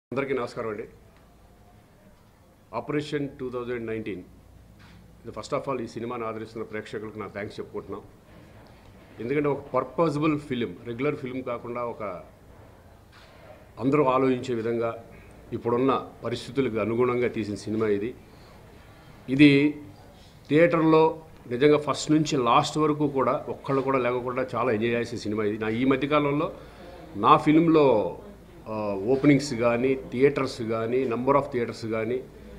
అందరికీ నమస్కారం అండి ఆపరేషన్ టూ థౌజండ్ నైన్టీన్ ఇది ఫస్ట్ ఆఫ్ ఆల్ ఈ సినిమాని ఆదరిస్తున్న ప్రేక్షకులకు నా థ్యాంక్స్ చెప్పుకుంటున్నాం ఎందుకంటే ఒక పర్పజబుల్ ఫిలిం రెగ్యులర్ ఫిలిం కాకుండా ఒక అందరూ ఆలోచించే విధంగా ఇప్పుడున్న పరిస్థితులకు అనుగుణంగా తీసిన సినిమా ఇది ఇది థియేటర్లో నిజంగా ఫస్ట్ నుంచి లాస్ట్ వరకు కూడా ఒక్కళ్ళు కూడా లేకుండా చాలా ఎంజాయ్ చేసే సినిమా ఇది నా ఈ మధ్యకాలంలో నా ఫిలింలో ఓపెనింగ్స్ కానీ థియేటర్స్ కానీ నంబర్ ఆఫ్ థియేటర్స్ కానీ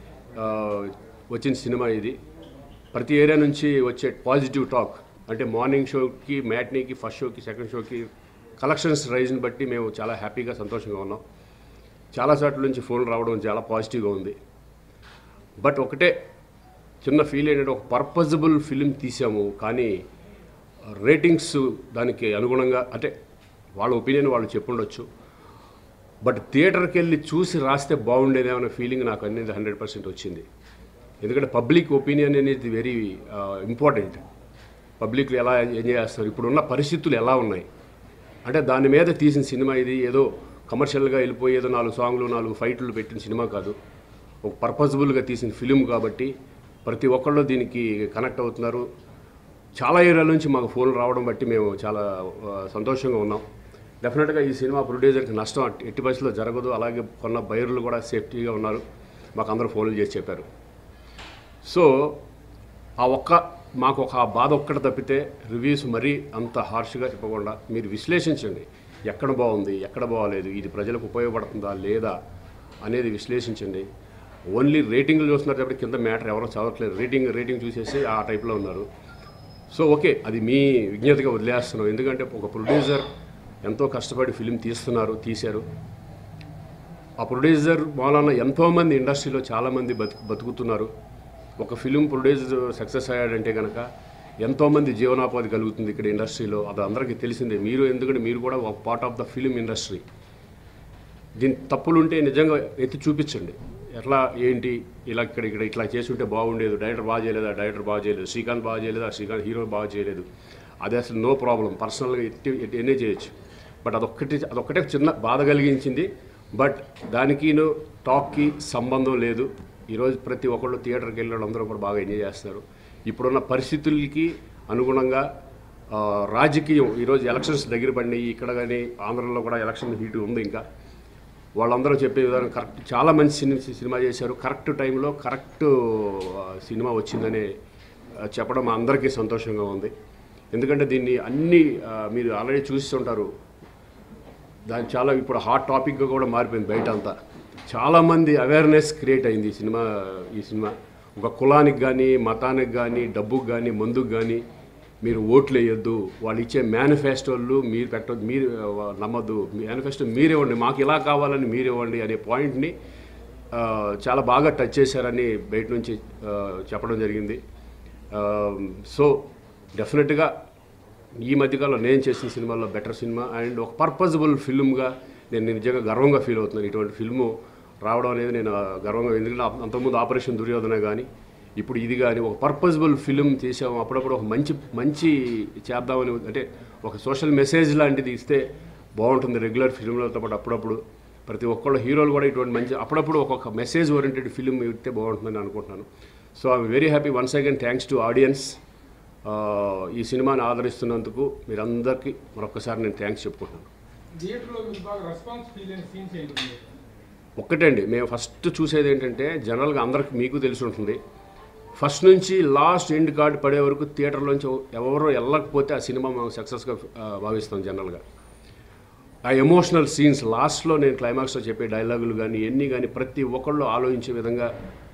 వచ్చిన సినిమా ఇది ప్రతి ఏరియా నుంచి వచ్చే పాజిటివ్ టాక్ అంటే మార్నింగ్ షోకి మ్యాట్నీకి ఫస్ట్ షోకి సెకండ్ షోకి కలెక్షన్స్ రైజ్ని బట్టి మేము చాలా హ్యాపీగా సంతోషంగా ఉన్నాం చాలా చోట్ల నుంచి ఫోన్లు రావడం చాలా పాజిటివ్గా ఉంది బట్ ఒకటే చిన్న ఫీల్ ఏంటంటే ఒక పర్పజబుల్ ఫిలిం తీసాము కానీ రేటింగ్స్ దానికి అనుగుణంగా అంటే వాళ్ళ ఒపీనియన్ వాళ్ళు చెప్పుండొచ్చు బట్ థియేటర్కి వెళ్ళి చూసి రాస్తే బాగుండేదేమన్న ఫీలింగ్ నాకు అనేది హండ్రెడ్ పర్సెంట్ వచ్చింది ఎందుకంటే పబ్లిక్ ఒపీనియన్ అనేది వెరీ ఇంపార్టెంట్ పబ్లిక్లు ఎలా ఎంజాయ్ చేస్తారు ఇప్పుడున్న పరిస్థితులు ఎలా ఉన్నాయి అంటే దాని మీద తీసిన సినిమా ఇది ఏదో కమర్షియల్గా వెళ్ళిపోయి ఏదో నాలుగు సాంగ్లు నాలుగు ఫైట్లు పెట్టిన సినిమా కాదు ఒక పర్పజబుల్గా తీసిన ఫిలిం కాబట్టి ప్రతి ఒక్కళ్ళు దీనికి కనెక్ట్ అవుతున్నారు చాలా ఏరియాల నుంచి మాకు ఫోన్లు రావడం బట్టి మేము చాలా ఆ, సంతోషంగా ఉన్నాం డెఫినెట్గా ఈ సినిమా ప్రొడ్యూసర్కి నష్టం అట్- ఎట్టి పరిస్థితుల్లో జరగదు అలాగే కొన్న బయర్లు కూడా సేఫ్టీగా ఉన్నారు మాకు అందరూ ఫోన్లు చేసి చెప్పారు సో ఆ ఒక్క మాకు ఒక ఆ బాధ ఒక్కటి తప్పితే రివ్యూస్ మరీ అంత హార్ష్గా చెప్పకుండా మీరు విశ్లేషించండి ఎక్కడ బాగుంది ఎక్కడ బాగోలేదు ఇది ప్రజలకు ఉపయోగపడుతుందా లేదా అనేది విశ్లేషించండి ఓన్లీ రేటింగ్లు చూస్తున్నారు కాబట్టి కింద మ్యాటర్ ఎవరో చదవట్లేదు రేటింగ్ రేటింగ్ చూసేసి ఆ టైప్లో ఉన్నారు సో ఓకే అది మీ విజ్ఞతగా వదిలేస్తున్నాం ఎందుకంటే ఒక ప్రొడ్యూసర్ ఎంతో కష్టపడి ఫిలిం తీస్తున్నారు తీశారు ఆ ప్రొడ్యూసర్ మూలాన ఎంతోమంది ఇండస్ట్రీలో చాలామంది బతు బతుకుతున్నారు ఒక ఫిలిం ప్రొడ్యూసర్ సక్సెస్ అయ్యాడంటే కనుక ఎంతోమంది జీవనోపాధి కలుగుతుంది ఇక్కడ ఇండస్ట్రీలో అది అందరికీ తెలిసిందే మీరు ఎందుకంటే మీరు కూడా ఒక part of the film industry దీని తప్పులు ఉంటే నిజంగా ఎత్తి చూపించండి ఎట్లా ఏంటి ఇలా ఇక్కడ ఇక్కడ ఇట్లా చేసి ఉంటే బాగుండేది డైరెక్టర్ బాగా చేయలేదా డైరెక్టర్ బాగా చేయలేదు శ్రీకాంత్ బాగా చేయలేదా శ్రీకాంత్ హీరో బాగా చేయలేదు అది అసలు నో ప్రాబ్లం పర్సనల్గా ఎట్టి ఎట్టి ఎన్నే చేయొచ్చు బట్ అదొక్కటి అదొక్కటే చిన్న బాధ కలిగించింది బట్ దానికిను టాక్కి సంబంధం లేదు ఈరోజు ప్రతి ఒక్కళ్ళు థియేటర్కి వెళ్ళిన వాళ్ళందరూ కూడా బాగా ఎంజాయ్ చేస్తారు ఇప్పుడున్న పరిస్థితులకి అనుగుణంగా ఆ, రాజకీయం ఈరోజు ఎలక్షన్స్ దగ్గర పడినాయి ఇక్కడ కానీ ఆంధ్రలో కూడా ఎలక్షన్ హీట్ ఉంది ఇంకా వాళ్ళందరూ చెప్పే విధానం కరెక్ట్ చాలా మంచి సినిమా సినిమా చేశారు కరెక్ట్ టైంలో కరెక్ట్ ఆ, సినిమా వచ్చిందని ఆ, చెప్పడం మా అందరికీ సంతోషంగా ఉంది ఎందుకంటే దీన్ని అన్ని ఆ, మీరు ఆల్రెడీ చూస్తుంటారు దాని చాలా ఇప్పుడు హాట్ టాపిక్గా కూడా మారిపోయింది బయట అంతా చాలామంది అవేర్నెస్ క్రియేట్ అయింది ఈ సినిమా ఈ సినిమా ఒక కులానికి కానీ మతానికి కానీ డబ్బుకి కానీ మందుకు కానీ మీరు ఓట్లు వేయొద్దు వాళ్ళు ఇచ్చే మేనిఫెస్టోలు మీరు పెట్టొద్దు మీరు ఆ, నమ్మొద్దు మేనిఫెస్టో మీరు ఇవ్వండి మాకు ఇలా కావాలని మీరు ఇవ్వండి అనే పాయింట్ని ఆ, చాలా బాగా టచ్ చేశారని బయట నుంచి ఆ, చెప్పడం జరిగింది ఆ, సో డెఫినెట్గా ఈ మధ్యకాలంలో నేను చేసిన సినిమాల్లో బెటర్ సినిమా అండ్ ఒక పర్పజబుల్ ఫిల్మ్గా నేను నిజంగా గర్వంగా ఫీల్ అవుతున్నాను ఇటువంటి ఫిల్ము రావడం అనేది నేను ఆ, గర్వంగా ఎందుకంటే అప్- అంతకుముందు ఆపరేషన్ దుర్యోధన కానీ ఇప్పుడు ఇది కానీ ఒక పర్పజబుల్ ఫిల్మ్ చేసాము అప్పుడప్పుడు ఒక మంచి మంచి చేద్దామని అంటే ఒక సోషల్ మెసేజ్ లాంటిది ఇస్తే బాగుంటుంది రెగ్యులర్ ఫిల్మ్లతో పాటు అప్పుడప్పుడు ప్రతి ఒక్కళ్ళు హీరోలు కూడా ఇటువంటి మంచి అప్పుడప్పుడు ఒక్కొక్క మెసేజ్ ఓరియంటెడ్ ఫిల్మ్ ఇస్తే బాగుంటుందని అనుకుంటున్నాను so I'm very happy once again thanks to audience ఆ, ఈ సినిమాని ఆదరిస్తున్నందుకు మీరందరికీ మరొకసారి నేను థ్యాంక్స్ చెప్పుకుంటున్నాను థియేటర్లో మీకు బాగా రెస్పాన్స్ ఫీల్ అయిన సీన్స్ ఏంటి ఒక్కటండి మేము ఫస్ట్ చూసేది ఏంటంటే జనరల్గా అందరికి మీకు తెలిసి ఉంటుంది ఫస్ట్ నుంచి లాస్ట్ ఎండ్ కార్డ్ పడే వరకు థియేటర్లోంచి ఎవరో వెళ్ళకపోతే ఆ సినిమా మేము సక్సెస్గా భావిస్తాం జనరల్గా ఆ ఎమోషనల్ సీన్స్ లాస్ట్లో నేను క్లైమాక్స్లో చెప్పే డైలాగులు కానీ ఎన్ని కానీ ప్రతి ఒక్కళ్ళు ఆలోచించే విధంగా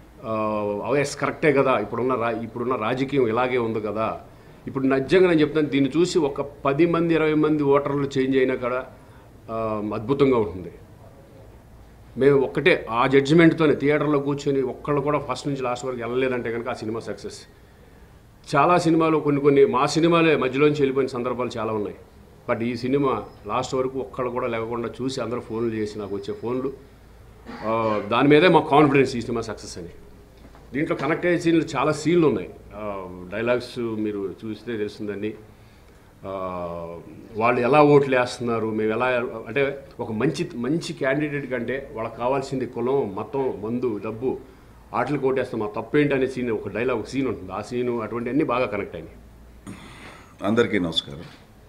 ఎస్ కరెక్టే కదా ఇప్పుడున్న రా ఇప్పుడున్న రాజకీయం ఇలాగే ఉంది కదా ఇప్పుడు నిజంగా నేను చెప్తాను దీన్ని చూసి ఒక పది మంది ఇరవై మంది ఓటర్లు చేంజ్ అయినా కూడా ఆ, అద్భుతంగా ఉంటుంది మేము ఒక్కటే ఆ జడ్జిమెంట్తోనే థియేటర్లో కూర్చొని ఒక్కళ్ళు కూడా ఫస్ట్ నుంచి లాస్ట్ వరకు వెళ్ళలేదంటే కనుక ఆ సినిమా సక్సెస్ చాలా సినిమాలు కొన్ని కొన్ని మా సినిమాలే మధ్యలోంచి వెళ్ళిపోయిన సందర్భాలు చాలా ఉన్నాయి బట్ ఈ సినిమా లాస్ట్ వరకు ఒక్కళ్ళు కూడా లేకుండా చూసి అందరూ ఫోన్లు చేసి నాకు వచ్చే ఫోన్లు ఆ, దాని మీదే మా కాన్ఫిడెన్స్ ఈ సినిమా సక్సెస్ అని దీంట్లో కనెక్ట్ అయ్యే సీన్లు చాలా సీన్లు ఉన్నాయి డైలాగ్స్ మీరు చూస్తే తెలుస్తుందండి ఆ, వాళ్ళు ఎలా ఓట్లు వేస్తున్నారు మేము ఎలా అంటే ఒక మంచి మంచి క్యాండిడేట్ కంటే వాళ్ళకి కావాల్సింది కులం మతం మందు డబ్బు ఆటలు ఓటేస్తాం మా తప్పేంటి అనే సీన్ ఒక డైలాగ్ ఒక సీన్ ఉంటుంది ఆ సీను అటువంటివన్నీ బాగా కనెక్ట్ అయినాయి అందరికీ నమస్కారం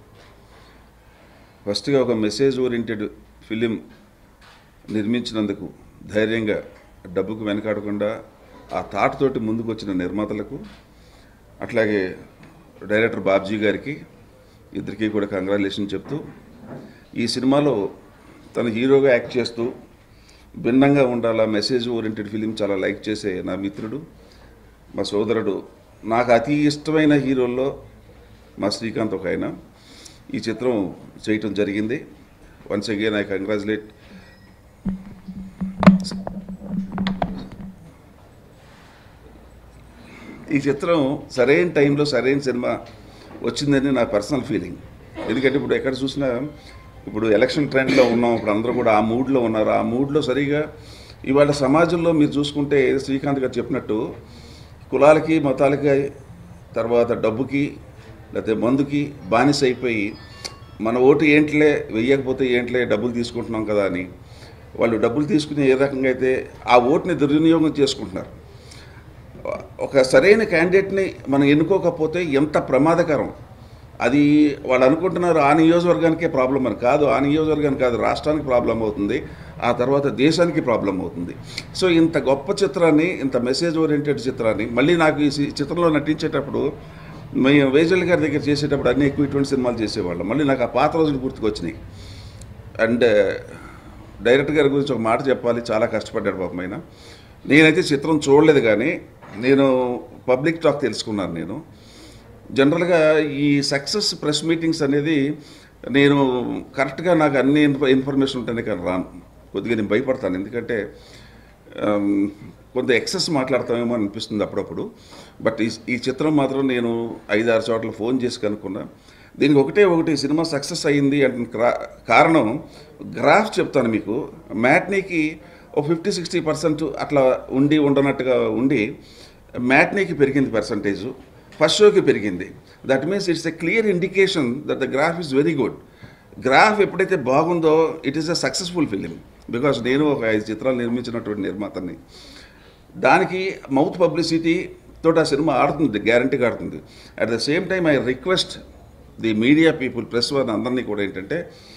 ఫస్ట్గా ఒక మెసేజ్ ఓరియంటెడ్ ఫిలిం నిర్మించినందుకు ధైర్యంగా డబ్బుకు వెనకాడకుండా ఆ థాట్ తోటి ముందుకు వచ్చిన నిర్మాతలకు అట్లాగే డైరెక్టర్ బాబ్జీ గారికి ఇద్దరికీ కూడా కంగ్రాచులేషన్ చెప్తూ ఈ సినిమాలో తను హీరోగా యాక్ట్ చేస్తూ భిన్నంగా ఉండాలా మెసేజ్ ఓరియంటెడ్ ఫిలిం చాలా లైక్ చేసే నా మిత్రుడు మా సోదరుడు నాకు అతి ఇష్టమైన హీరోల్లో మా శ్రీకాంత్ ఒక ఆయన ఈ చిత్రం చేయటం జరిగింది వన్స్ అగైన్ ఐ కంగ్రాచులేట్ ఈ చిత్రం సరైన టైంలో సరైన సినిమా వచ్చిందని నా పర్సనల్ ఫీలింగ్ ఎందుకంటే ఇప్పుడు ఎక్కడ చూసినా ఇప్పుడు ఎలక్షన్ ట్రెండ్లో ఉన్నాం ఇప్పుడు అందరూ కూడా ఆ మూడ్లో ఉన్నారు ఆ మూడ్లో సరిగా ఇవాళ సమాజంలో మీరు చూసుకుంటే శ్రీకాంత్ గారు చెప్పినట్టు కులాలకి మతాలకి తర్వాత డబ్బుకి లేకపోతే మందుకి బానిస అయిపోయి మన ఓటు ఏంట్లే వెయ్యకపోతే ఏంట్లే డబ్బులు తీసుకుంటున్నాం కదా అని వాళ్ళు డబ్బులు తీసుకుని ఏ రకంగా అయితే ఆ ఓటుని దుర్వినియోగం చేసుకుంటున్నారు ఒక సరైన క్యాండిడేట్ని మనం ఎన్నుకోకపోతే ఎంత ప్రమాదకరం అది వాళ్ళు అనుకుంటున్నారు ఆ నియోజకవర్గానికే ప్రాబ్లం అని కాదు ఆ నియోజకవర్గానికి కాదు రాష్ట్రానికి ప్రాబ్లం అవుతుంది ఆ తర్వాత దేశానికి ప్రాబ్లం అవుతుంది సో ఇంత గొప్ప చిత్రాన్ని ఇంత మెసేజ్ ఓరియంటెడ్ చిత్రాన్ని మళ్ళీ నాకు ఈ సి- చిత్రంలో నటించేటప్పుడు మేము వేజల్ గారి దగ్గర చేసేటప్పుడు అన్ని ఎక్కువ ఇటువంటి సినిమాలు చేసేవాళ్ళం మళ్ళీ నాకు ఆ పాత రోజులు గుర్తుకొచ్చినాయి అండ్ డైరెక్టర్ గారి గురించి ఒక మాట చెప్పాలి చాలా కష్టపడ్డాడు పాపం ఆయన నేనైతే చిత్రం చూడలేదు కానీ నేను పబ్లిక్ టాక్ తెలుసుకున్నాను నేను జనరల్గా ఈ సక్సెస్ ప్రెస్ మీటింగ్స్ అనేది నేను కరెక్ట్గా నాకు అన్ని ఇన్ఫ ఇన్ఫర్మేషన్ ఉంటేనే కానీ రాను కొద్దిగా నేను భయపడతాను ఎందుకంటే ఆమ్, కొంత ఎక్సెస్ మాట్లాడతామేమో అనిపిస్తుంది అప్పుడప్పుడు బట్ ఈ ఈ చిత్రం మాత్రం నేను ఐదారు చోట్ల ఫోన్ చేసి కనుక్కున్నా దీనికి ఒకటే ఒకటి సినిమా సక్సెస్ అయ్యింది అంటే క్రా- కారణం గ్రాఫ్ చెప్తాను మీకు మ్యాట్నీకి ఒక ఫిఫ్టీ సిక్స్టీ పర్సెంట్ అట్లా ఉండి ఉండనట్టుగా ఉండి మ్యాట్నీకి పెరిగింది పర్సంటేజ్ ఫస్ట్ షోకి పెరిగింది that means it's a clear indication that the graph is very good graph ఎప్పుడైతే బాగుందో it is a successful film because నేను ఒక ఐదు చిత్రాలు నిర్మించినటువంటి నిర్మాతని దానికి మౌత్ పబ్లిసిటీ తోటి ఆ సినిమా ఆడుతుంది గ్యారంటీగా ఆడుతుంది at the same time I request the media people press వారిని అందరినీ కూడా ఏంటంటే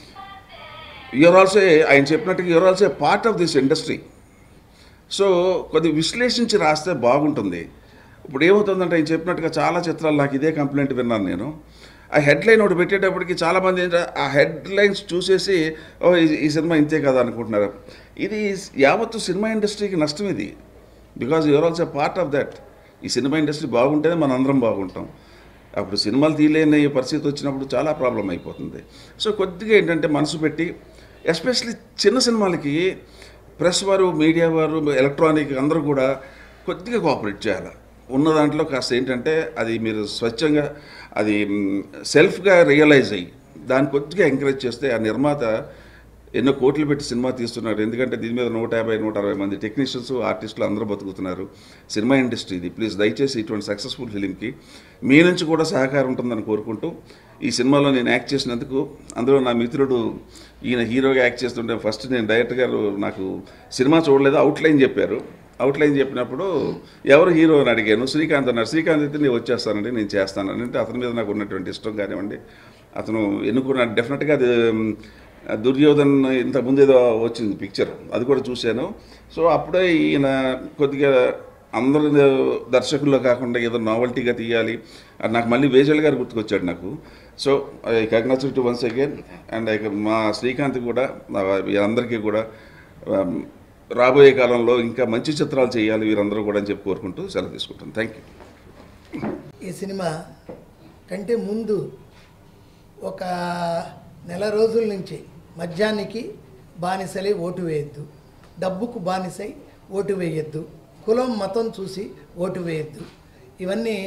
యూఆర్ ఆల్సో ఆయన చెప్పినట్టుగా you're also part of this industry so కొద్ది విశ్లేషించి రాస్తే బాగుంటుంది ఇప్పుడు ఏమవుతుందంటే ఆయన చెప్పినట్టుగా చాలా చిత్రాలు నాకు ఇదే కంప్లైంట్ విన్నాను నేను ఆ హెడ్లైన్ ఒకటి పెట్టేటప్పటికి చాలామంది ఏంటంటే ఆ హెడ్లైన్స్ చూసేసి ఓ ఈ- ఈ సినిమా ఇంతే కదా అనుకుంటున్నారు ఇది యావత్తు సినిమా ఇండస్ట్రీకి నష్టం ఇది because you're also part of that ఈ సినిమా ఇండస్ట్రీ బాగుంటేనే మన అందరం బాగుంటాం అప్పుడు సినిమాలు తీయలేని పరిస్థితి వచ్చినప్పుడు చాలా ప్రాబ్లం అయిపోతుంది సో కొద్దిగా ఏంటంటే మనసు పెట్టి ఎస్పెషలీ చిన్న సినిమాలకి ప్రెస్ వారు మీడియా వారు ఎలక్ట్రానిక్ అందరూ కూడా కొద్దిగా కోఆపరేట్ చేయాలి ఉన్న దాంట్లో కాస్త ఏంటంటే అది మీరు స్వచ్ఛంగా అది సెల్ఫ్గా రియలైజ్ అయ్యి దాన్ని కొద్దిగా ఎంకరేజ్ చేస్తే ఆ నిర్మాత ఎన్నో కోట్లు పెట్టి సినిమా తీస్తున్నారు ఎందుకంటే దీని మీద నూట యాభై నూట అరవై మంది టెక్నీషియన్స్ ఆర్టిస్టులు అందరూ బతుకుతున్నారు సినిమా ఇండస్ట్రీ ఇది ప్లీజ్ దయచేసి ఇటువంటి సక్సెస్ఫుల్ ఫిలింకి మీ నుంచి కూడా సహకారం ఉంటుందని కోరుకుంటూ ఈ సినిమాలో నేను యాక్ట్ చేసినందుకు అందులో నా మిత్రుడు ఈయన హీరోగా యాక్ట్ చేస్తుంటే ఫస్ట్ నేను డైరెక్టర్ గారు నాకు సినిమా చూడలేదు అవుట్లైన్ చెప్పారు అవుట్లైన్ చెప్పినప్పుడు ఎవరు హీరో అని అడిగాను శ్రీకాంత్ అన్నారు శ్రీకాంత్ అయితే నేను వచ్చేస్తానండి నేను చేస్తానని అంటే అతని మీద నాకు ఉన్నటువంటి ఇష్టం కానివ్వండి అతను ఎన్నుకున్న డెఫినెట్గా అది ఉమ్, దుర్యోధన్ ఇంతకుముందు ఏదో వచ్చింది పిక్చర్ అది కూడా చూశాను సో అప్పుడే ఈయన కొద్దిగా అందరు దర్శకుల్లో కాకుండా ఏదో నావల్టీగా తీయాలి అది నాకు మళ్ళీ వేజల్ గారు గుర్తుకొచ్చాడు నాకు so I congratulate once again and I మా శ్రీకాంత్ కూడా నా వీరందరికీ కూడా um, రాబోయే కాలంలో ఇంకా మంచి చిత్రాలు చేయాలి వీరందరూ కూడా అని చెప్పి కోరుకుంటూ సెలవు తీసుకుంటాను థ్యాంక్ యూ ఈ సినిమా కంటే ముందు ఒక నెల రోజుల నుంచి మద్యానికి బానిసలై ఓటు వేయొద్దు డబ్బుకు బానిసై ఓటు వేయొద్దు కులం మతం చూసి ఓటు వేయొద్దు ఇవన్నీ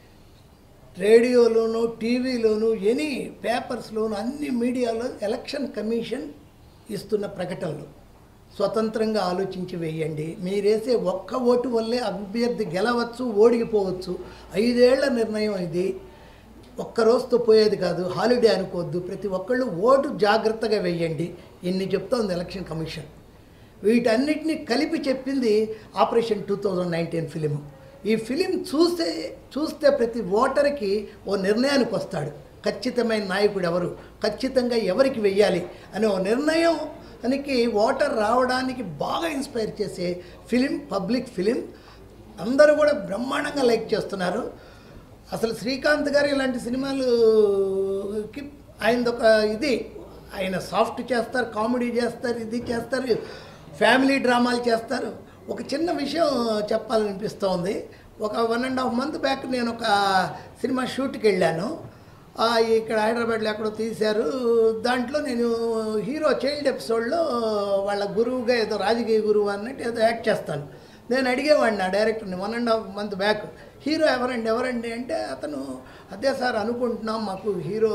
రేడియోలోను టీవీలోను ఎనీ పేపర్స్లోను అన్ని మీడియాలో ఎలక్షన్ కమిషన్ ఇస్తున్న ప్రకటనలు స్వతంత్రంగా ఆలోచించి వేయండి మీరేసే ఒక్క ఓటు వల్లే అభ్యర్థి గెలవచ్చు ఓడిపోవచ్చు ఐదేళ్ల నిర్ణయం ఇది ఒక్క రోజుతో పోయేది కాదు హాలిడే అనుకోవద్దు ప్రతి ఒక్కళ్ళు ఓటు జాగ్రత్తగా వేయండి ఇన్ని చెప్తోంది ఎలక్షన్ కమిషన్ వీటన్నిటిని కలిపి చెప్పింది operation two thousand nineteen film ఈ ఫిలిం చూస్తే చూస్తే ప్రతి ఓటర్కి ఓ నిర్ణయానికి వస్తాడు ఖచ్చితమైన నాయకుడు ఎవరు ఖచ్చితంగా ఎవరికి వెయ్యాలి అనే ఓ నిర్ణయం దానికి ఓటర్ రావడానికి బాగా ఇన్స్పైర్ చేసే ఫిలిం పబ్లిక్ ఫిలిం అందరూ కూడా బ్రహ్మాండంగా లైక్ చేస్తున్నారు అసలు శ్రీకాంత్ గారు ఇలాంటి సినిమాలుకి ఆయనదొక ఇది ఆయన సాఫ్ట్ చేస్తారు కామెడీ చేస్తారు ఇది చేస్తారు ఫ్యామిలీ డ్రామాలు చేస్తారు ఒక చిన్న విషయం చెప్పాలనిపిస్తోంది ఒక one and half month back నేను ఒక సినిమా షూట్కి వెళ్ళాను ఆ, ఇక్కడ హైదరాబాద్లో ఎక్కడో తీశారు దాంట్లో నేను హీరో చైల్డ్ ఎపిసోడ్లో వాళ్ళ గురువుగా ఏదో రాజకీయ గురువు అన్నట్టు ఏదో యాక్ట్ చేస్తాను నేను అడిగేవాడిని ఆ డైరెక్టర్ని one and half month back hero ఎవరండి ఎవరండి అంటే అతను అదే సార్ అనుకుంటున్నాం మాకు హీరో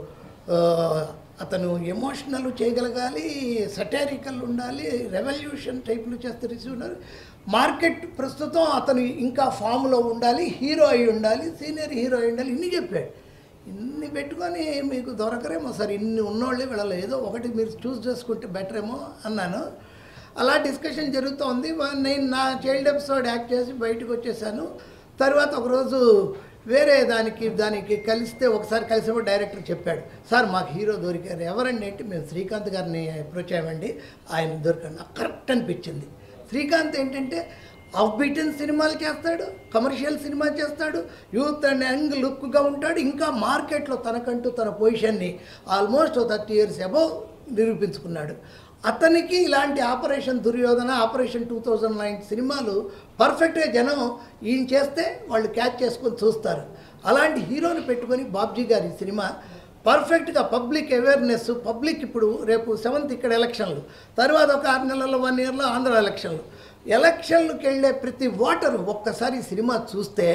ఆ, అతను ఎమోషనల్ చేయగలగాలి సటారికల్ ఉండాలి రెవల్యూషన్ టైప్లు చేస్తే రిసీవ్ మార్కెట్ ప్రస్తుతం అతను ఇంకా ఫామ్లో ఉండాలి హీరో అయి ఉండాలి సీనియర్ హీరో అయి ఉండాలి ఇన్ని చెప్పాడు ఇన్ని పెట్టుకొని మీకు దొరకరేమో సార్ ఇన్ని ఉన్నోళ్ళే వీళ్ళలో ఏదో ఒకటి మీరు చూస్ చేసుకుంటే బెటర్ ఏమో అన్నాను అలా డిస్కషన్ జరుగుతోంది వా- నేను నా చైల్డ్ ఎపిసోడ్ యాక్ట్ చేసి బయటకు వచ్చేసాను తర్వాత ఒకరోజు వేరే దానికి దానికి కలిస్తే ఒకసారి కలిసినప్పుడు డైరెక్టర్ చెప్పాడు సార్ మాకు హీరో దొరికారు ఎవరండి అంటే మేము శ్రీకాంత్ గారిని అప్రోచ్ అయ్యామండి ఆయన దొరికాడు నాకు కరెక్ట్ అనిపించింది శ్రీకాంత్ ఏంటంటే ఆఫ్ బీటన్ సినిమాలు చేస్తాడు కమర్షియల్ సినిమా చేస్తాడు యూత్ అండ్ యంగ్ లుక్గా ఉంటాడు ఇంకా మార్కెట్లో తనకంటూ తన పొజిషన్ని ఆల్మోస్ట్ థర్టీ ఇయర్స్ అబౌవ్ నిరూపించుకున్నాడు అతనికి ఇలాంటి operation Duryodhana operation two thousand nine సినిమాలు పర్ఫెక్ట్గా జనం ఈయన చేస్తే వాళ్ళు క్యాచ్ చేసుకొని చూస్తారు అలాంటి హీరోని పెట్టుకొని బాబ్జీ గారి సినిమా పర్ఫెక్ట్గా పబ్లిక్ అవేర్నెస్ పబ్లిక్ ఇప్పుడు రేపు సెవెంత్ ఇక్కడ ఎలక్షన్లు తర్వాత ఒక ఆరు నెలల్లో వన్ ఇయర్లో ఆంధ్ర ఎలక్షన్లు ఎలక్షన్లకు వెళ్ళే ప్రతి ఓటరు ఒక్కసారి ఈ సినిమా చూస్తే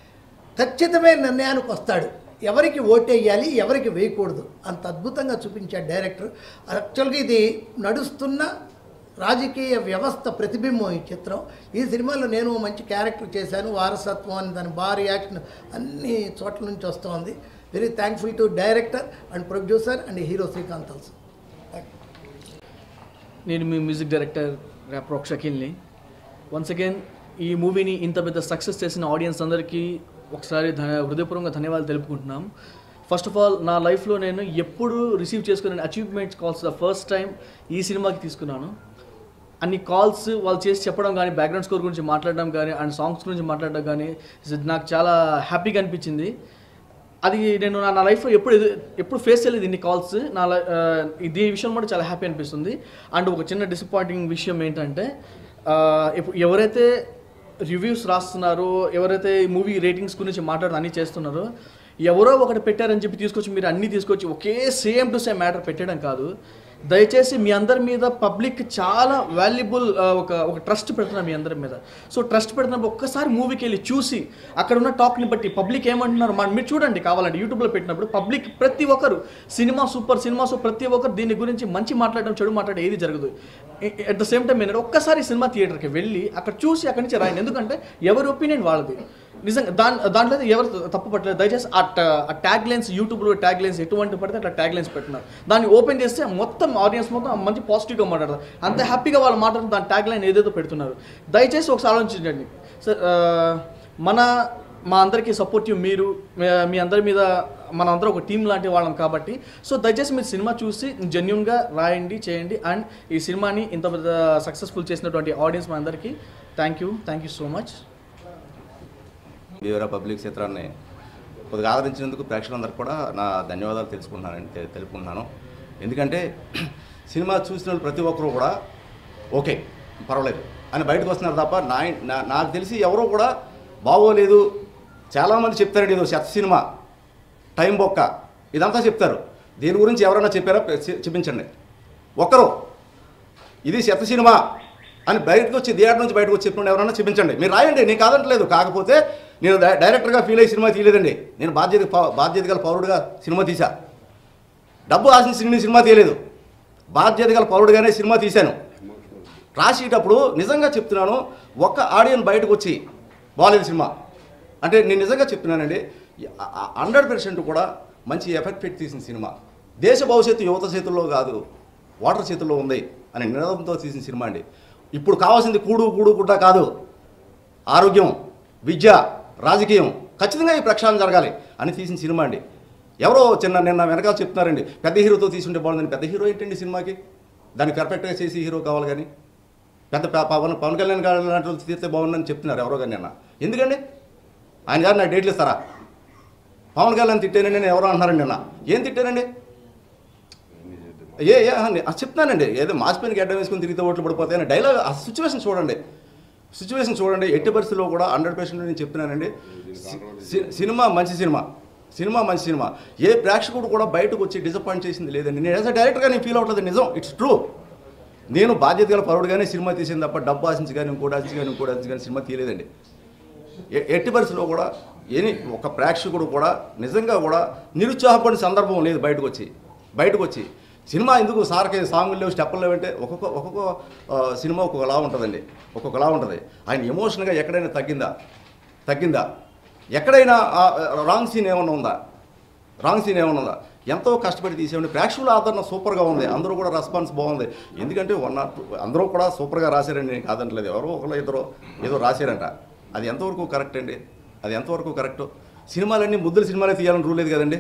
ఖచ్చితమైన నిర్ణయానికి వస్తాడు ఎవరికి ఓటేయాలి ఎవరికి వేయకూడదు అంత అద్భుతంగా చూపించాడు డైరెక్టర్ యాక్చువల్గా ఇది నడుస్తున్న రాజకీయ వ్యవస్థ ప్రతిబింబం ఈ చిత్రం ఈ సినిమాలో నేను మంచి క్యారెక్టర్ చేశాను వారసత్వం అని దాని భారీ యాక్షన్ అన్ని చోట్ల నుంచి వస్తోంది very thankful to director and producer and hero Srikanth also నేను మీ మ్యూజిక్ డైరెక్టర్ ర్యాప్రాక్ షకీల్ని వన్స్ అగైన్ ఈ మూవీని ఇంత పెద్ద సక్సెస్ చేసిన ఆడియన్స్ అందరికీ ఒకసారి ధ హృదయపూర్వకంగా ధన్యవాదాలు తెలుపుకుంటున్నాం ఫస్ట్ ఆఫ్ ఆల్ నా లైఫ్లో నేను ఎప్పుడు రిసీవ్ చేసుకున్న achievements calls the first time ఈ సినిమాకి తీసుకున్నాను అన్ని కాల్స్ వాళ్ళు చేసి చెప్పడం కానీ బ్యాక్గ్రౌండ్ స్కోర్ గురించి మాట్లాడడం కానీ అండ్ సాంగ్స్ గురించి మాట్లాడడం కానీ ఇది నాకు చాలా హ్యాపీగా అనిపించింది అది నేను నా నా లైఫ్లో ఎప్పుడు ఎదు- ఎప్పుడు ఫేస్ చేయలేదు ఇన్ని కాల్స్ నా లై- ఆ, ఇది ఈ విషయం కూడా చాలా హ్యాపీ అనిపిస్తుంది అండ్ ఒక చిన్న డిసప్పాయింటింగ్ విషయం ఏంటంటే ఆ, ఇప్పుడు ఎవరైతే రివ్యూస్ రాస్తున్నారో ఎవరైతే ఈ మూవీ రేటింగ్స్ గురించి మాట్లాడుతూ అన్నీ చేస్తున్నారో ఎవరో ఒకటి పెట్టారని చెప్పి తీసుకొచ్చి మీరు అన్నీ తీసుకొచ్చి ఒకే సేమ్ టు సేమ్ మ్యాటర్ పెట్టడం కాదు దయచేసి మీ అందరి మీద పబ్లిక్ చాలా వాల్యుబుల్ ఒక ఒక ట్రస్ట్ పెడుతున్నారు మీ అందరి మీద సో ట్రస్ట్ పెడుతున్నప్పుడు ఒక్కసారి మూవీకి వెళ్ళి చూసి అక్కడ ఉన్న టాక్ని బట్టి పబ్లిక్ ఏమంటున్నారు మన మీరు చూడండి కావాలంటే యూట్యూబ్లో పెట్టినప్పుడు పబ్లిక్ ప్రతి ఒక్కరు సినిమా సూపర్ సినిమా సూపర్ ప్రతి ఒక్కరు దీని గురించి మంచి మాట్లాడడం చెడు మాట్లాడడం ఏది జరగదు అట్ ద సేమ్ టైం ఏంటంటే ఒక్కసారి సినిమా థియేటర్కి వెళ్ళి అక్కడ చూసి అక్కడి నుంచి రాయండి ఎందుకంటే ఎవరి ఒపీనియన్ వాళ్ళది నిజంగా దాని దాంట్లో అయితే ఎవరు తప్పు పట్టలేదు దయచేసి ఆ ట- ఆ ట్యాగ్ లైన్స్ యూట్యూబ్లో ట్యాగ్ లైన్స్ ఎటువంటి పడితే అట్లా ట్యాగ్ లైన్స్ పెట్టినారు దాన్ని ఓపెన్ చేస్తే మొత్తం ఆడియన్స్ మొత్తం మంచి పాజిటివ్గా మాట్లాడతారు అంత హ్యాపీగా వాళ్ళు మాట్లాడుతున్న దాని ట్యాగ్ లైన్ ఏదేదో పెడుతున్నారు దయచేసి ఒకసారి ఆలోచించండి సార్ ఆ, మన మా అందరికీ సపోర్టివ్ మీరు మీ- మీ అందరి మీద మన అందరూ ఒక టీం లాంటి వాళ్ళం కాబట్టి సో దయచేసి మీరు సినిమా చూసి జెన్యున్గా రాయండి చేయండి అండ్ ఈ సినిమాని ఇంత పెద్ద సక్సెస్ఫుల్ చేసినటువంటి ఆడియన్స్ మా అందరికీ thank you thank you so much వివర పబ్లిక్ చిత్రాన్ని కొద్దిగా ఆదరించినందుకు ప్రేక్షకులందరికీ కూడా నా ధన్యవాదాలు తెలుసుకుంటున్నాను తె- తెలుపుకుంటున్నాను ఎందుకంటే సినిమా చూసిన వాళ్ళు ప్రతి ఒక్కరూ కూడా ఓకే పర్వాలేదు అని బయటకు వస్తున్నారు తప్ప నా నా- నాకు తెలిసి ఎవరో కూడా బాగోలేదు చాలామంది చెప్తారండి ఇది చెత్త సినిమా టైం బొక్క ఇదంతా చెప్తారు దీని గురించి ఎవరైనా చెప్పారా చె- చూపించండి ఒక్కరు ఇది చెత్త సినిమా అని బయటకు వచ్చి థియేటర్ నుంచి బయటకు వచ్చి చెప్పిన ఎవరైనా చూపించండి మీరు రాయండి నేను కాదంటలేదు కాకపోతే నేను డై- డైరెక్టర్గా ఫీల్ అయ్యి సినిమా తీయలేదండి నేను బాధ్యత పౌ- బాధ్యత గల పౌరుడిగా సినిమా తీశా డబ్బు ఆశించి సినిమా తీయలేదు బాధ్యత గల పౌరుడిగానే సినిమా తీశాను రాసేటప్పుడు నిజంగా చెప్తున్నాను ఒక్క ఆడియన్ బయటకు వచ్చి బాగాలేదు సినిమా అంటే నేను నిజంగా చెప్తున్నానండి హండ్రెడ్ పర్సెంట్ కూడా మంచి ఎఫెక్ట్ పెట్టి తీసిన సినిమా దేశ భవిష్యత్తు యువత చేతుల్లో కాదు వాటర్ చేతుల్లో ఉంది అనే నినాదంతో తీసిన సినిమా అండి ఇప్పుడు కావాల్సింది కూడు కూడు గుడ్డ కాదు ఆరోగ్యం విద్య రాజకీయం ఖచ్చితంగా ఈ ప్రక్షాళన జరగాలి అని తీసిన సినిమా అండి ఎవరో చిన్న నిన్న వెనకాల చెప్తున్నారండి పెద్ద హీరోతో తీసుంటే బాగుందని పెద్ద హీరో ఏంటండి సినిమాకి దాన్ని పర్ఫెక్ట్గా చేసి హీరో కావాలి కానీ పెద్ద ప- పవన్ పవన్ కళ్యాణ్ గారు లాంటి వాళ్ళు తీస్తే బాగుందని చెప్తున్నారు ఎవరో కానీ నిన్న ఎందుకండి ఆయన గారు నాకు డేట్లు ఇస్తారా పవన్ కళ్యాణ్ తిట్టానండి నేను ఎవరో అంటున్నారండి నిన్న ఏం తిట్టానండి ఏ ఏ అని అది చెప్తున్నానండి ఏదో మాసిపోయిన గడ్డ వేసుకుని తిరిగితే ఓట్లు పడిపోతాయని డైలాగ్ ఆ సిచ్యువేషన్ చూడండి సిచ్యువేషన్ చూడండి ఎట్టి పరిస్థితుల్లో కూడా హండ్రెడ్ పర్సెంట్ నేను చెప్తున్నానండి సి- సి- సినిమా మంచి సినిమా సినిమా మంచి సినిమా ఏ ప్రేక్షకుడు కూడా బయటకు వచ్చి డిసప్పాయింట్ చేసింది లేదండి నేను యాజ్ అ డైరెక్టర్గా నేను ఫీల్ అవ్వట్లేదు నిజం ఇట్స్ ట్రూ నేను బాధ్యత గల పరుడుగానే సినిమా తీసింది తప్ప డబ్బు ఆశించి కానీ ఇంకోటి ఆశించి కానీ ఇంకోటి ఆశించి కానీ సినిమా తీయలేదండి ఎ- ఎట్టి పరిస్థితుల్లో కూడా ఎని ఒక ప్రేక్షకుడు కూడా నిజంగా కూడా నిరుత్సాహపడిన సందర్భం లేదు బయటకు వచ్చి బయటకు వచ్చి సినిమా ఎందుకు సార్కి సాంగులు లేవు స్టెప్పులు లేవంటే ఒక్కొక్క ఒక్కొక్క ఆ, సినిమా ఒక్కొక్కలా ఉంటుందండి ఒక్కొక్కలా ఉంటుంది ఆయన ఎమోషన్గా ఎక్కడైనా తగ్గిందా తగ్గిందా ఎక్కడైనా రాంగ్ సీన్ ఏమన్నా ఉందా రాంగ్ సీన్ ఏమన్నా ఉందా ఎంతో కష్టపడి తీసేయండి ప్రేక్షకుల ఆదరణ సూపర్గా ఉంది అందరూ కూడా రెస్పాన్స్ బాగుంది ఎందుకంటే వన్ నాట్ అందరూ కూడా సూపర్గా రాశారండి నేను కాదంటలేదు ఎవరో ఒకరు ఇద్దరు ఏదో రాశారంట అది ఎంతవరకు కరెక్ట్ అండి అది ఎంతవరకు కరెక్ట్ సినిమాలన్నీ ముద్దుల సినిమాలే తీయాలని రూల్ లేదు కదండి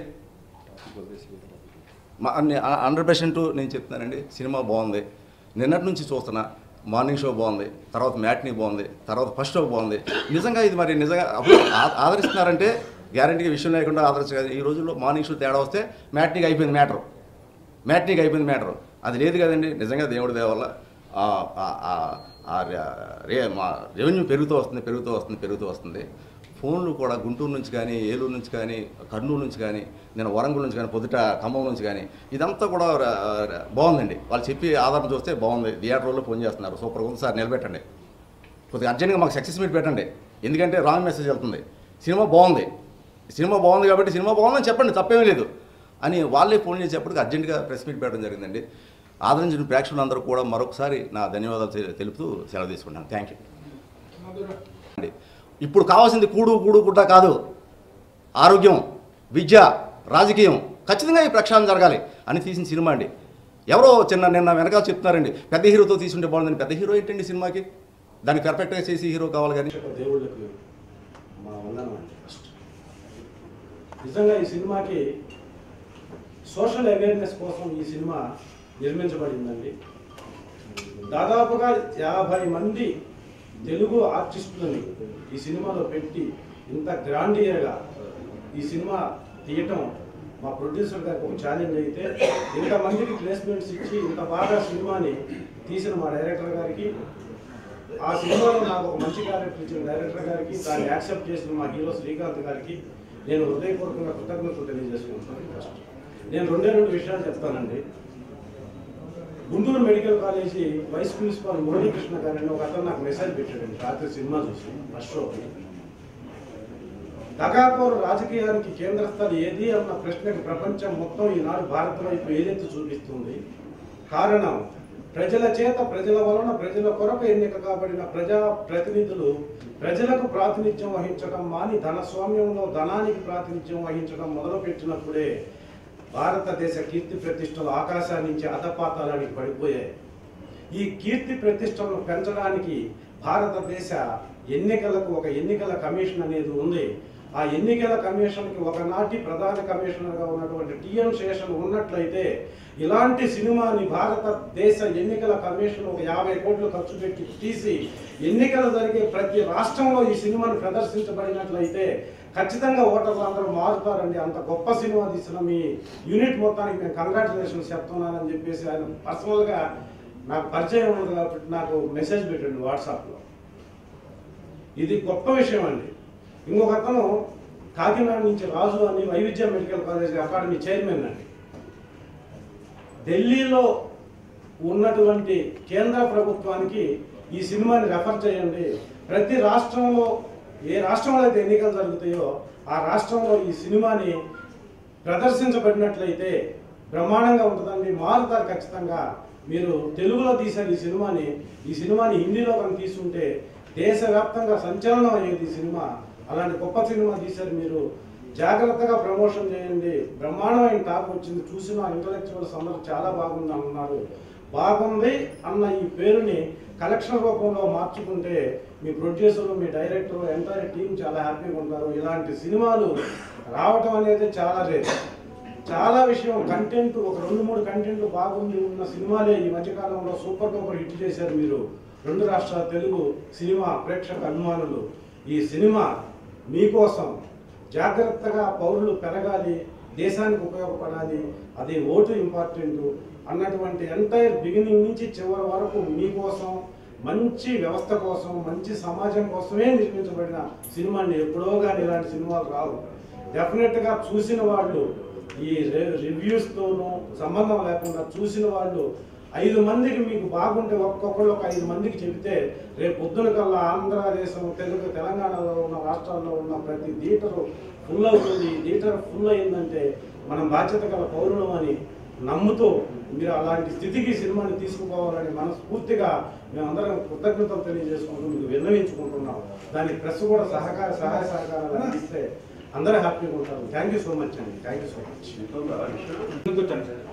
మా హండ్రెడ్ పర్సెంట్ నేను చెప్తున్నానండి సినిమా బాగుంది నిన్నటి నుంచి చూస్తున్నా మార్నింగ్ షో బాగుంది తర్వాత మ్యాట్నీ బాగుంది తర్వాత ఫస్ట్ షో బాగుంది నిజంగా ఇది మరి నిజంగా అప్పుడు ఆ- ఆదరిస్తున్నారంటే గ్యారంటీగా విషయం లేకుండా ఆదరించదు ఈ రోజుల్లో మార్నింగ్ షో తేడా వస్తే మ్యాట్నీకి అయిపోయింది మ్యాటర్ మ్యాట్నీకి అయిపోయింది మ్యాటర్ అది లేదు కదండి నిజంగా దేవుడి దేవల్ల ఆ- ఆ- ఆ- ఆ రే- రే మా రెవెన్యూ పెరుగుతూ వస్తుంది పెరుగుతూ వస్తుంది పెరుగుతూ వస్తుంది ఫోన్లు కూడా గుంటూరు నుంచి కానీ ఏలూరు నుంచి కానీ కర్నూలు నుంచి కానీ నేను వరంగల్ నుంచి కానీ పొద్దుట ఖమ్మం నుంచి కానీ ఇదంతా కూడా ర- ర- బాగుందండి వాళ్ళు చెప్పి ఆధారం చూస్తే బాగుంది థియేటర్లో ఫోన్ చేస్తున్నారు సూపర్గా ఉంది సార్ నిలబెట్టండి కొద్దిగా అర్జెంట్గా మాకు సక్సెస్ మీట్ పెట్టండి ఎందుకంటే రాంగ్ మెసేజ్ వెళ్తుంది సినిమా బాగుంది సినిమా బాగుంది కాబట్టి సినిమా బాగుందని చెప్పండి తప్పేమీ లేదు అని వాళ్ళే ఫోన్ చేసేప్పటికి అర్జెంటుగా ప్రెస్ మీట్ పెట్టడం జరిగిందండి ఆదరించిన ప్రేక్షకులందరూ కూడా మరొకసారి నా ధన్యవాదాలు తె- తెలుపుతూ సెలవు తీసుకుంటాను థ్యాంక్ యూ అండి. ఇప్పుడు కావాల్సింది కూడు కూడు గుడ్డ కాదు ఆరోగ్యం విద్య రాజకీయం ఖచ్చితంగా ఈ ప్రక్షాళన జరగాలి అని తీసిన సినిమా అండి ఎవరో చిన్న నిన్న వెనకాల చెప్తున్నారండి పెద్ద హీరోతో తీసుంటే బాగుందని పెద్ద హీరో ఏంటండి సినిమాకి దాన్ని పర్ఫెక్ట్గా చేసి హీరో కావాలి కానీ ప్రేక్షక దేవుళ్ళకు మా వందనం అండి ఫస్ట్ నిజంగా ఈ సినిమాకి సోషల్ అవేర్నెస్ కోసం ఈ సినిమా నిర్మించబడిందండి దాదాపుగా యాభై మంది తెలుగు ఆర్టిస్టులని ఈ సినిమాలో పెట్టి ఇంత గ్రాండియర్గా ఈ సినిమా తీయటం మా ప్రొడ్యూసర్ గారికి ఒక ఛాలెంజ్ అయితే ఇంతమందికి ప్లేస్మెంట్స్ ఇచ్చి ఇంత బాగా సినిమాని తీసిన మా డైరెక్టర్ గారికి ఆ సినిమాలో నాకు ఒక మంచి క్యారెక్టర్ ఇచ్చిన డైరెక్టర్ గారికి దాన్ని యాక్సెప్ట్ చేసిన మా హీరో శ్రీకాంత్ గారికి నేను హృదయపూర్వకంగా కృతజ్ఞతలు తెలియజేసుకుంటున్నాను ఫస్ట్ నేను రెండే రెండు విషయాలు చెప్తానండి Guntur medical college vice principal Muralikrishna గారిని ఒక అతను నాకు మెసేజ్ పెట్టాడండి రాత్రి సినిమా చూసి ఫస్ట్ షోకి దగాకోరు రాజకీయానికి కేంద్ర స్థాయి ఏది అన్న ప్రశ్నకి ప్రపంచం మొత్తం ఈనాడు భారత్ వైపు ఏదెత్తి చూపిస్తుంది కారణం ప్రజల చేత ప్రజల వలన ప్రజల కొరకు ఎన్నిక కాబడిన ప్రజా ప్రతినిధులు ప్రజలకు ప్రాతినిధ్యం వహించడం మాని ధనస్వామ్యంలో ధనానికి ప్రాతినిధ్యం వహించడం మొదలుపెట్టినప్పుడే భారతదేశ కీర్తి ప్రతిష్టలు ఆకాశాన్ని నుంచి అధపాతాలానికి పడిపోయాయి ఈ కీర్తి ప్రతిష్టలను పెంచడానికి భారతదేశ ఎన్నికలకు ఒక ఎన్నికల కమిషన్ అనేది ఉంది ఆ ఎన్నికల కమిషన్కి ఒకనాటి ప్రధాన కమిషనర్గా ఉన్నటువంటి టిఎన్ శేషన్ ఉన్నట్లయితే ఇలాంటి సినిమాని భారతదేశ ఎన్నికల కమిషన్ ఒక యాభై కోట్లు ఖర్చు పెట్టి తీసి ఎన్నికలు జరిగే ప్రతి రాష్ట్రంలో ఈ సినిమాను ప్రదర్శించబడినట్లయితే ఖచ్చితంగా ఓటర్లు అందరూ మారుతారండి అంత గొప్ప సినిమా తీసిన మీ యూనిట్ మొత్తానికి నేను కంగ్రాచులేషన్స్ చెప్తున్నానని చెప్పేసి ఆయన పర్సనల్గా నాకు పరిచయం ఉంది కాబట్టి నాకు మెసేజ్ పెట్టండి వాట్సాప్లో ఇది గొప్ప విషయం అండి ఇంకొక అతను కాకినాడ నుంచి రాజు అని వైవిధ్య మెడికల్ కాలేజ్ అకాడమీ చైర్మన్ అండి ఢిల్లీలో ఉన్నటువంటి కేంద్ర ప్రభుత్వానికి ఈ సినిమాని రెఫర్ చేయండి ప్రతి రాష్ట్రంలో ఏ రాష్ట్రంలో అయితే ఎన్నికలు జరుగుతాయో ఆ రాష్ట్రంలో ఈ సినిమాని ప్రదర్శించబడినట్లయితే బ్రహ్మాండంగా ఉంటుందండి మారుతారు ఖచ్చితంగా మీరు తెలుగులో తీశారు ఈ సినిమాని ఈ సినిమాని హిందీలో కనుక తీసుకుంటే దేశవ్యాప్తంగా సంచలనం అయ్యేది ఈ సినిమా అలాంటి గొప్ప సినిమా తీశారు మీరు జాగ్రత్తగా ప్రమోషన్ చేయండి బ్రహ్మాండమైన టాక్ వచ్చింది చూసిన ఇంటలెక్చువల్స్ అందరూ చాలా బాగుంది అన్నారు బాగుంది అన్న ఈ పేరుని కలెక్షన్ రూపంలో మార్చుకుంటే మీ ప్రొడ్యూసర్ మీ డైరెక్టర్ ఎంటైర్ టీం చాలా హ్యాపీగా ఉంటారు ఇలాంటి సినిమాలు రావటం అనేది చాలా రేర్ చాలా విషయం కంటెంట్ ఒక రెండు మూడు కంటెంట్ బాగుంది ఉన్న సినిమాలే ఈ మధ్యకాలంలో సూపర్ డూపర్ హిట్ చేశారు మీరు రెండు రాష్ట్రాల తెలుగు సినిమా ప్రేక్షక అభిమానులు ఈ సినిమా మీకోసం జాగ్రత్తగా పౌరులు పెరగాలి దేశానికి ఉపయోగపడాలి అది ఓటు ఇంపార్టెంట్ అన్నటువంటి ఎంటైర్ బిగినింగ్ నుంచి చివరి వరకు మీకోసం మంచి వ్యవస్థ కోసం మంచి సమాజం కోసమే నిర్మించబడిన సినిమా అండి ఎప్పుడో కానీ ఇలాంటి సినిమాలు రావు డెఫినెట్గా చూసిన వాళ్ళు ఈ రివ్యూస్తోనూ సంబంధం లేకుండా చూసిన వాళ్ళు ఐదు మందికి మీకు బాగుంటే ఒక్కొక్కళ్ళు ఒక ఐదు మందికి చెబితే రేపు పొద్దున కల్లా ఆంధ్రదేశం తెలుగు తెలంగాణలో ఉన్న రాష్ట్రాల్లో ఉన్న ప్రతి థియేటరు ఫుల్ అవుతుంది ఈ థియేటర్ ఫుల్ అయిందంటే మనం బాధ్యత గల పౌరులం అని నమ్ముతూ మీరు అలాంటి స్థితికి సినిమాని తీసుకుపోవాలని మనస్ఫూర్తిగా మేమందరం కృతజ్ఞతలు తెలియజేసుకుంటూ మీకు విన్నవించుకుంటున్నాం దానికి ప్రెస్ కూడా సహకార సహాయ సహకారాలు అందిస్తే అందరూ హ్యాపీగా ఉంటారు థ్యాంక్ యూ సో మచ్ అండి థ్యాంక్ యూ సో మచ్ కూర్చోండి సార్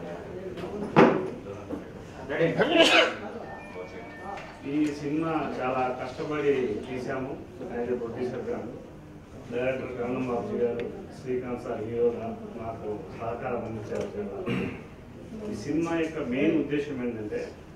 ఈ సినిమా చాలా కష్టపడి తీసాము యాజ్ ఎ ప్రొడ్యూసర్ గాను డైరెక్టర్ కరణం బాబు గారు శ్రీకాంత్ సార్ హీరోగా నాకు సహకారం అందించారు చాలా. ఈ సినిమా యొక్క మెయిన్ ఉద్దేశం ఏంటంటే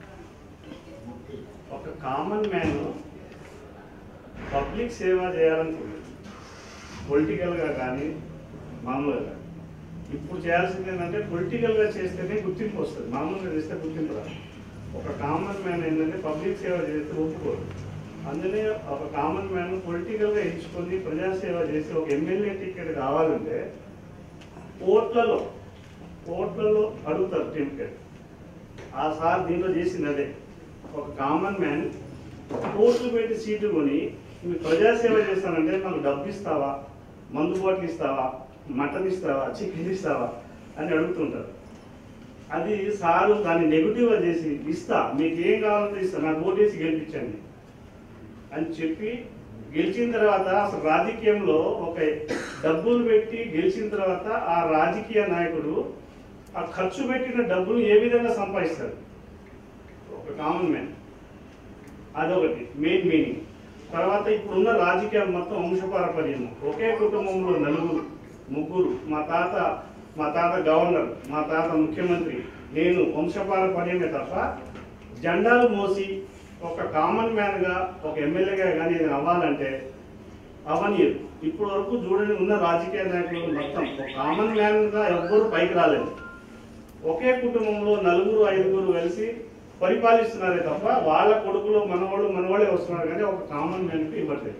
ఒక కామన్ మ్యాన్ పబ్లిక్ సేవ చేయాలనుకుంటుంది పొలిటికల్గా కానీ మామూలుగా కానీ ఇప్పుడు చేయాల్సింది ఏంటంటే పొలిటికల్గా చేస్తేనే గుర్తింపు వస్తుంది మామూలుగా చేస్తే గుర్తింపు రాదు ఒక కామన్ మ్యాన్ ఏంటంటే పబ్లిక్ సేవ చేస్తే ఒప్పుకోరు అందుకే ఒక కామన్ మ్యాన్ పొలిటికల్గా ఎంచుకొని ప్రజాసేవ చేసి ఒక ఎమ్మెల్యే టికెట్ కావాలంటే ఓట్లలో ఓట్లలో అడుగుతారు టికెట్ ఆ సార్ దీంట్లో చేసింది అదే ఒక కామన్ మ్యాన్ ఓట్లు పెట్టి సీటు కొని నువ్వు ప్రజాసేవ చేస్తానంటే మాకు డబ్బు ఇస్తావా మందు బాటిల్ ఇస్తావా మటన్ ఇస్తావా చికెన్ ఇస్తావా అని అడుగుతుంటారు అది సారు దాన్ని నెగిటివ్గా చేసి ఇస్తా మీకు ఏం కావాలంటే ఇస్తా నాకు ఓటేసి గెలిపించండి అని చెప్పి గెలిచిన తర్వాత అసలు రాజకీయంలో ఒక డబ్బులు పెట్టి గెలిచిన తర్వాత ఆ రాజకీయ నాయకుడు ఆ ఖర్చు పెట్టిన డబ్బులు ఏ విధంగా సంపాదిస్తాడు ఒక కామన్ మ్యాన్ అదొకటి మెయిన్ మీనింగ్ తర్వాత ఇప్పుడున్న రాజకీయం మొత్తం వంశపారపర్యం ఒకే కుటుంబంలో నలుగురు ముగ్గురు మా తాత మా తాత గవర్నర్ మా తాత ముఖ్యమంత్రి నేను వంశపారపర్యమే తప్ప జెండాలు మోసి ఒక కామన్ మ్యాన్గా ఒక ఎమ్మెల్యేగా కానీ ఇది అవ్వాలంటే అవనీయరు ఇప్పటి వరకు చూడండి ఉన్న రాజకీయ నాయకులు మొత్తం ఒక కామన్ మ్యాన్గా ఎవ్వరూ పైకి రాలేదు ఒకే కుటుంబంలో నలుగురు ఐదుగురు కలిసి పరిపాలిస్తున్నారే తప్ప వాళ్ళ కొడుకులు మనవాళ్ళు మనవాళ్ళే వస్తున్నారు కానీ ఒక కామన్ మ్యాన్కి ఇవ్వట్లేదు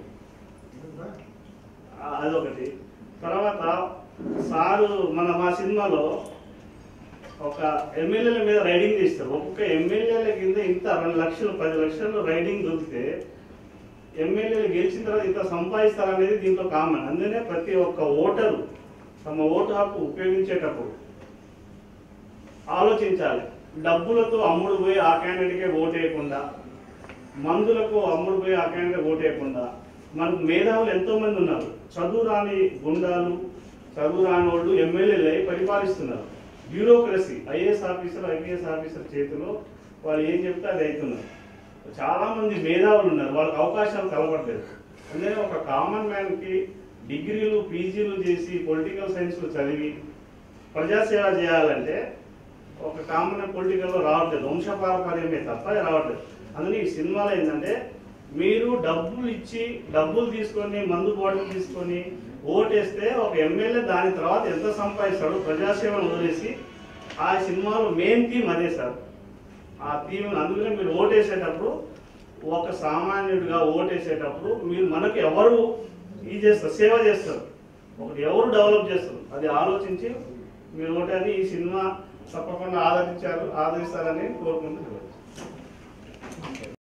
ఆ, అదొకటి తర్వాత సారు మన మా సినిమాలో ఒక ఎమ్మెల్యేల మీద రైడింగ్ చేస్తారు ఒక్కొక్క ఎమ్మెల్యేల కింద ఇంత రెండు లక్షలు పది లక్షలు రైడింగ్ దొరికితే ఎమ్మెల్యేలు గెలిచిన తర్వాత ఇంత సంపాదిస్తారనేది దీంట్లో కామన్ అందుకనే ప్రతి ఒక్క ఓటరు తమ ఓటు హక్కు ఉపయోగించేటప్పుడు ఆలోచించాలి డబ్బులతో అమ్ముడు పోయి ఆ క్యాండిడేట్కే ఓటేయకుండా మందులకు అమ్ముడు పోయి ఆ క్యాండిడేట్ ఓటేయకుండా మనకు మేధావులు ఎంతో మంది ఉన్నారు చదువు రాని గుండాలు చదువు రాని వాళ్ళు ఎమ్మెల్యేలు అయి పరిపాలిస్తున్నారు bureaucracy IAS officer IPS officer చేతిలో వాళ్ళు ఏం చెప్తే అది అవుతున్నారు చాలా మంది మేధావులు ఉన్నారు వాళ్ళకి అవకాశాలు కలపట్లేదు అందుకని ఒక కామన్ మ్యాన్కి డిగ్రీలు పీజీలు చేసి పొలిటికల్ సైన్స్లు చదివి ప్రజాసేవ చేయాలంటే ఒక కామన్ పొలిటికల్లో రావట్లేదు వంశపారపర్యమే తప్ప అది రావట్లేదు అందుకని ఈ సినిమాలో ఏంటంటే మీరు డబ్బులు ఇచ్చి డబ్బులు తీసుకొని మందు బాటిల్ తీసుకొని ఓటేస్తే ఒక ఎమ్మెల్యే దాని తర్వాత ఎంత సంపాదిస్తాడో ప్రజాసేవను వదిలేసి ఆ సినిమాలో మెయిన్ థీమ్ అదే సార్ ఆ థీమ్ అందుకనే మీరు ఓటేసేటప్పుడు ఒక సామాన్యుడిగా ఓటేసేటప్పుడు మీరు మనకు ఎవరు ఇది చేస్తారు సేవ చేస్తారు ఒకటి ఎవరు డెవలప్ చేస్తారు అది ఆలోచించి మీరు ఓటని ఈ సినిమా తప్పకుండా ఆదరించారు ఆదరిస్తారని కోరుకుంటున్నారు